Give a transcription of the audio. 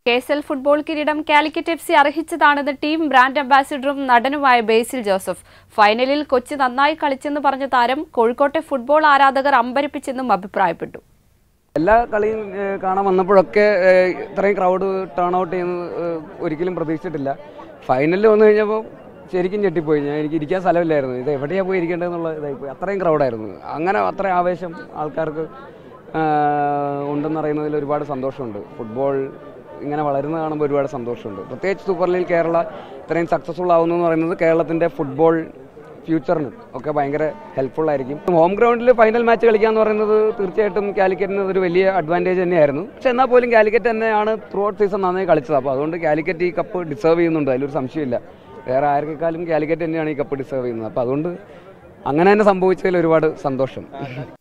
K S L football കിരീടം Calicut F C അർഹിച്ചതാണെന്ന് team brand അംബാസിഡറും നടനുമായ ബേസിൽ ജോസഫ് ഫൈനലിൽ കൊച്ചി നന്നായി കളിച്ചെന്ന് പറഞ്ഞ താരം കോഴിക്കോട്ടെ ഫുട്ബോൾ ആരാധകർ അമ്പരിപ്പിച്ചെന്നും അഭിപ്രായപ്പെട്ടു എല്ലാ കളിയും ഏഹ്, കാണാൻ വന്നപ്പോഴൊക്കെ ഏഹ്, ഇത്രയും ക്രൗഡ് ടേൺ ഔട്ട് ചെയ്യുന്നത് ഏഹ്, ഒരിക്കലും പ്രതീക്ഷിച്ചിട്ടില്ല ഫൈനലിൽ വന്നു കഴിഞ്ഞപ്പോൾ ശരിക്കും ഞെട്ടിപ്പോയി ഞാൻ എനിക്ക് ഇരിക്കാൻ സ്ഥലമില്ലായിരുന്നു ഇത് എവിടെയാണ് പോയി ഇരിക്കേണ്ടതെന്നുള്ള ഇതായിപ്പോയി അത്രയും ക്രൗഡായിരുന്നു അങ്ങനെ അത്രയും ആവേശം ആൾക്കാർക്ക് ആഹ്, ഉണ്ടെന്നറിയുന്നതിൽ ഒരുപാട് സന്തോഷമുണ്ട് ഫുട്ബോൾ ഇങ്ങനെ വളരുന്ന കാണുമ്പോൾ ഒരുപാട് സന്തോഷമുണ്ട് പ്രത്യേകിച്ച് സൂപ്പർ ലീഗ് കേരള ഇത്രയും സക്സസ്ഫുൾ ആവുന്നു എന്ന് പറയുന്നത് കേരളത്തിൻ്റെ ഫുട്ബോൾ ഫ്യൂച്ചറിനും ഒക്കെ ഭയങ്കര ഹെൽപ്ഫുൾ ആയിരിക്കും ഹോം ഗ്രൗണ്ടിൽ ഫൈനൽ മാച്ച് കളിക്കുക എന്ന് പറയുന്നത് തീർച്ചയായിട്ടും കാലിക്കറ്റിന് ഒരു വലിയ അഡ്വാൻറ്റേജ് തന്നെയായിരുന്നു പക്ഷെ എന്നാൽ പോലും കാലിക്കറ്റ് തന്നെയാണ് ത്രൂ ഔട്ട് സീസൺ നന്നായി കളിച്ചത് അപ്പോൾ അതുകൊണ്ട് കാലിക്കറ്റ് ഈ കപ്പ് ഡിസേർവ് ചെയ്യുന്നുണ്ട് അതിലൊരു സംശയമില്ല വേറെ ആർക്കെക്കാളും കാലിക്കറ്റ് തന്നെയാണ് ഈ കപ്പ് ഡിസേർവ് ചെയ്യുന്നത് അപ്പോൾ അതുകൊണ്ട് അങ്ങനെ തന്നെ സംഭവിച്ചതിൽ ഒരുപാട് സന്തോഷം